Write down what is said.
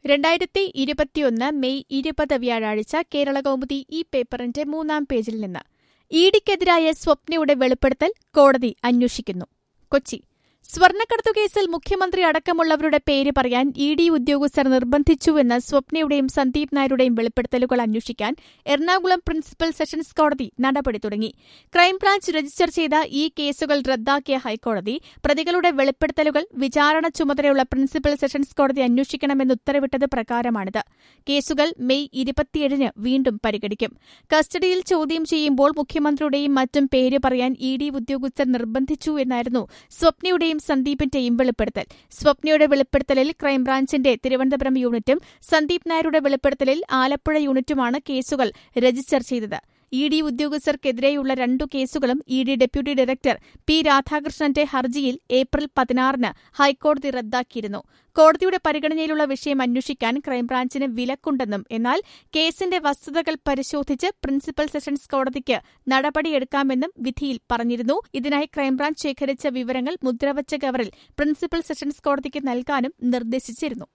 രണ്ടായിരത്തി ഇരുപത്തിയൊന്ന് മെയ് ഇരുപത് വ്യാഴാഴ്ച കേരള കൗമുദി ഈ പേപ്പറിന്റെ മൂന്നാം പേജിൽ നിന്ന് ഇഡിക്കെതിരായ സ്വപ്നയുടെ വെളിപ്പെടുത്തൽ കോടതി അന്വേഷിക്കുന്നു കൊച്ചി സ്വർണ്ണക്കടത്തു കേസിൽ മുഖ്യമന്ത്രി അടക്കമുള്ളവരുടെ പേര് പറയാൻ ഇ ഡി ഉദ്യോഗസ്ഥർ നിർബന്ധിച്ചുവെന്ന് സ്വപ്നയുടെയും സന്ദീപ് നായരുടെയും വെളിപ്പെടുത്തലുകൾ അന്വേഷിക്കാൻ എറണാകുളം പ്രിൻസിപ്പൽ സെഷൻസ് കോടതി നടപടി തുടങ്ങി ക്രൈംബ്രാഞ്ച് രജിസ്റ്റർ ചെയ്ത ഈ കേസുകൾ റദ്ദാക്കിയ ഹൈക്കോടതി പ്രതികളുടെ വെളിപ്പെടുത്തലുകൾ വിചാരണ ചുമതലയുള്ള പ്രിൻസിപ്പൽ സെഷൻസ് കോടതി അന്വേഷിക്കണമെന്ന് ഉത്തരവിട്ടത് പ്രകാരമാണിത് കേസുകൾ മെയ് ഇരുപത്തിയേഴിന് വീണ്ടും പരിഗണിക്കും കസ്റ്റഡിയിൽ ചോദ്യം ചെയ്യുമ്പോൾ മുഖ്യമന്ത്രിയുടെയും മറ്റും പേര് പറയാൻ ഇ ഡി ഉദ്യോഗസ്ഥർ നിർബന്ധിച്ചു എന്നായിരുന്നു സ്വപ്നയുടെയും സന്ദീപിന്റെയും വെളിപ്പെടുത്തൽ സ്വപ്നയുടെ വെളിപ്പെടുത്തലിൽ ക്രൈംബ്രാഞ്ചിന്റെ തിരുവനന്തപുരം യൂണിറ്റും സന്ദീപ് നായരുടെ വെളിപ്പെടുത്തലിൽ ആലപ്പുഴ യൂണിറ്റുമാണ് കേസുകൾ രജിസ്റ്റർ ചെയ്തത് ഇ ഡി ഉദ്യോഗസ്ഥർക്കെതിരെയുള്ള രണ്ടു കേസുകളും E D deputy director P രാധാകൃഷ്ണന്റെ ഹർജിയിൽ ഏപ്രിൽ പതിനാറിന് ഹൈക്കോടതി റദ്ദാക്കിയിരുന്നു കോടതിയുടെ പരിഗണനയിലുള്ള വിഷയം അന്വേഷിക്കാൻ ക്രൈംബ്രാഞ്ചിന് വിലക്കുണ്ടെന്നും എന്നാൽ കേസിന്റെ വസ്തുതകൾ പരിശോധിച്ച് പ്രിൻസിപ്പൽ സെഷൻസ് കോടതിക്ക് നടപടിയെടുക്കാമെന്നും വിധിയിൽ പറഞ്ഞിരുന്നു ഇതിനായി ക്രൈംബ്രാഞ്ച് ശേഖരിച്ച വിവരങ്ങൾ മുദ്രവച്ച കവറിൽ പ്രിൻസിപ്പൽ സെഷൻസ് കോടതിക്ക് നൽകാനും നിർദ്ദേശിച്ചിരുന്നു